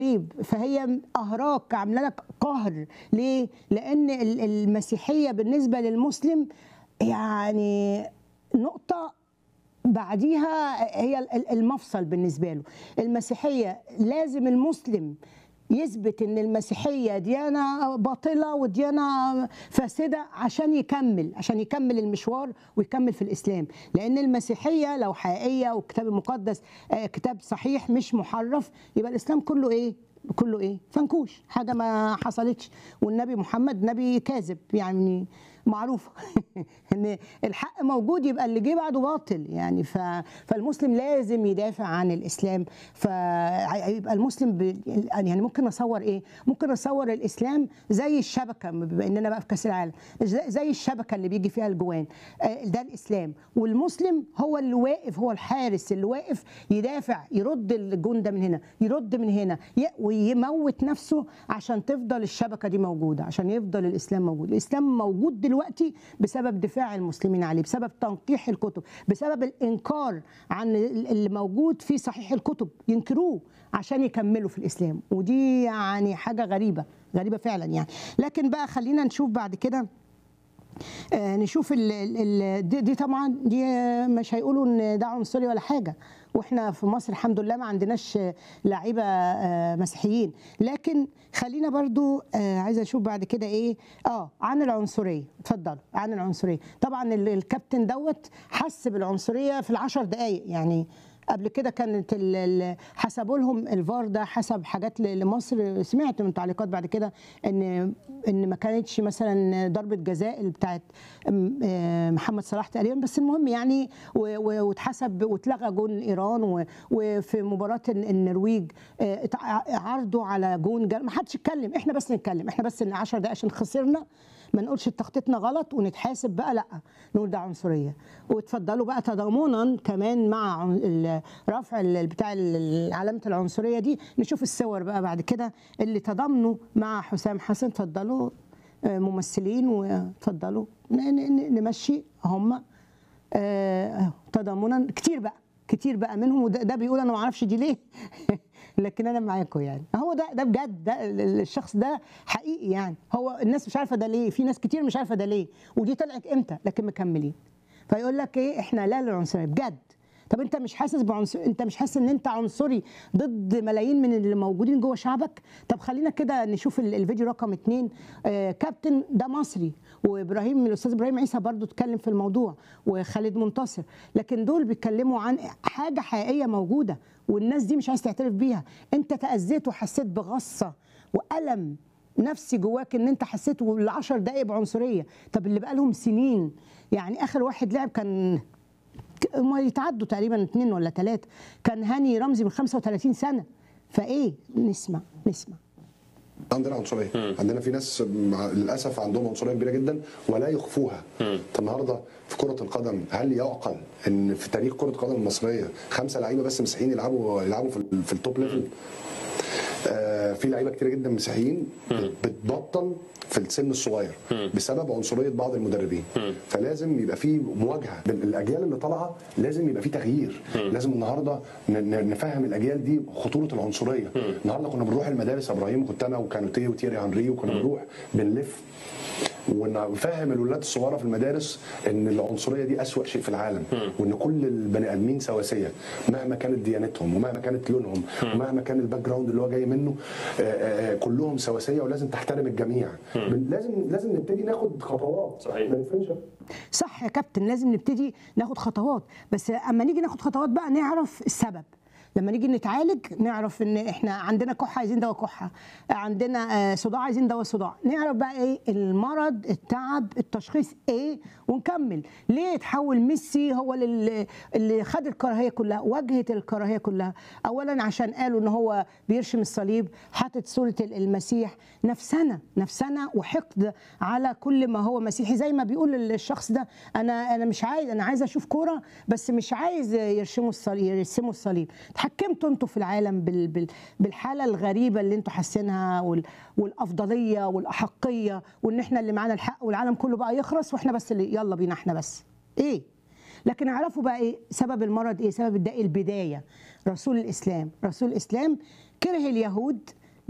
غريب فهي قهراك عامله لك قهر ليه؟ لان ال- المسيحيه بالنسبه للمسلم يعني نقطه بعديها هي ال- المفصل بالنسبه له المسيحيه لازم المسلم يثبت ان المسيحيه ديانه باطله وديانه فاسده عشان يكمل عشان يكمل المشوار ويكمل في الاسلام لان المسيحيه لو حقيقيه والكتاب المقدس آه، كتاب صحيح مش محرف يبقى الاسلام كله ايه كله ايه فنكوش حاجه ما حصلتش والنبي محمد نبي كاذب يعني معروفه ان الحق موجود يبقى اللي جه بعده باطل يعني ف... فالمسلم لازم يدافع عن الاسلام فيبقى المسلم ب... يعني ممكن نصور ايه ممكن نصور الاسلام زي الشبكه بما اننا بقى في كاس العالم زي زي الشبكه اللي بيجي فيها الجوان آه، ده الاسلام والمسلم هو اللي واقف هو الحارس اللي واقف يدافع يرد الجون ده من هنا يرد من هنا ي- ويموت نفسه عشان تفضل الشبكه دي موجوده عشان يفضل الاسلام موجود الاسلام موجود دلوقتي بسبب دفاع المسلمين عليه بسبب تنقيح الكتب بسبب الانكار عن اللي موجود في صحيح الكتب ينكروه عشان يكملوا في الاسلام ودي يعني حاجه غريبه غريبه فعلا يعني لكن بقى خلينا نشوف بعد كده آه، نشوف ال ال ال دي, دي طبعا دي آه، مش هيقولوا ان ده عنصري ولا حاجه واحنا في مصر الحمد لله ما عندناش آه، لعيبه آه، مسيحيين لكن خلينا برضو آه، عايزه اشوف بعد كده ايه اه عن العنصريه اتفضلوا عن العنصريه طبعا ال- الكابتن دوت حس بالعنصريه في العشر دقائق يعني قبل كده كانت ال- ال- حسبوا لهم الفار ده حسب حاجات ل- لمصر سمعت من تعليقات بعد كده ان ان ما كانتش مثلا ضربه جزاء بتاعت م- آه محمد صلاح تقريبا بس المهم يعني و- و- واتحسب واتلغى جون ايران و- وفي مباراه ال- النرويج آه، اتع- عرضوا على جون جا- ما حدش اتكلم احنا بس نتكلم احنا بس ان 10 دقائق عشان خسرنا ما نقولش تخطيطنا غلط ونتحاسب بقى لا نقول ده عنصريه وتفضلوا بقى تضامنا كمان مع عن- ال- رفع ال- بتاع ال- علامه العنصريه دي نشوف الصور بقى بعد كده اللي تضامنوا مع حسام حسن اتفضلوا آه، ممثلين وتفضلوا ن- ن- ن- نمشي هم آه، تضامنا كتير بقى كتير بقى منهم وده ده بيقول انا ما اعرفش دي ليه لكن انا معاكم يعني هو ده ده بجد ده ال- ال- الشخص ده حقيقي يعني هو الناس مش عارفه ده ليه في ناس كتير مش عارفه ده ليه ودي طلعت امتى لكن مكملين فيقول لك ايه احنا لا للعنصريه بجد طب انت مش حاسس بعنصر انت مش حاسس ان انت عنصري ضد ملايين من اللي موجودين جوه شعبك طب خلينا كده نشوف ال- الفيديو رقم اتنين آه كابتن ده مصري وابراهيم الاستاذ ابراهيم عيسى برضو اتكلم في الموضوع وخالد منتصر لكن دول بيتكلموا عن حاجه حقيقيه موجوده والناس دي مش عايز تعترف بيها انت تاذيت وحسيت بغصه والم نفسي جواك ان انت حسيت العشر دقايق بعنصريه طب اللي بقالهم سنين يعني اخر واحد لعب كان ما يتعدوا تقريبا اثنين ولا ثلاثه كان هاني رمزي من 35 سنه فايه نسمع نسمع عندنا عنصريه عندنا في ناس مع للاسف عندهم عنصريه كبيره جدا ولا يخفوها طب النهارده في كره القدم هل يعقل ان في تاريخ كره القدم المصريه خمسه لعيبه بس مسيحيين يلعبوا يلعبوا في, ال- في التوب ليفل آه في لعيبه كتير جدا مسيحيين بتبطل في السن الصغير بسبب عنصريه بعض المدربين فلازم يبقى في مواجهه بين الاجيال اللي طالعه لازم يبقى في تغيير لازم النهارده ن- ن- نفهم الاجيال دي خطوره العنصريه النهارده كنا بنروح المدارس يا ابراهيم كنت انا وكانوتيه وتيري هنري وكنا بنروح بنلف ونفهم الولاد الصغيره في المدارس ان العنصريه دي اسوأ شيء في العالم وان كل البني ادمين سواسيه مهما كانت ديانتهم ومهما كانت لونهم ومهما كان الباك جراوند اللي هو جاي منه آه، آه، آه، كلهم سواسيه ولازم تحترم الجميع بن- لازم لازم نبتدي ناخد خطوات صحيح. ما نفهمش صح يا كابتن لازم نبتدي ناخد خطوات بس اما نيجي ناخد خطوات بقى نعرف السبب لما نيجي نتعالج نعرف ان احنا عندنا كحه عايزين دواء كحه عندنا آه، صداع عايزين دواء صداع نعرف بقى ايه المرض التعب التشخيص ايه ونكمل ليه تحول ميسي هو اللي, اللي خد الكراهيه كلها واجهه الكراهيه كلها اولا عشان قالوا ان هو بيرشم الصليب حاطط صوره المسيح نفسنا نفسنا وحقد على كل ما هو مسيحي زي ما بيقول الشخص ده انا انا مش عايز انا عايز اشوف كوره بس مش عايز يرشموا الصليب يرسموا الصليب تحكمتوا انتوا في العالم بال بال بالحاله الغريبه اللي انتوا حاسينها وال والافضليه والاحقيه وان احنا اللي معانا الحق والعالم كله بقى يخرس واحنا بس اللي يلا بينا احنا بس ايه لكن اعرفوا بقى ايه سبب المرض ايه سبب ده البدايه رسول الاسلام رسول الاسلام كره اليهود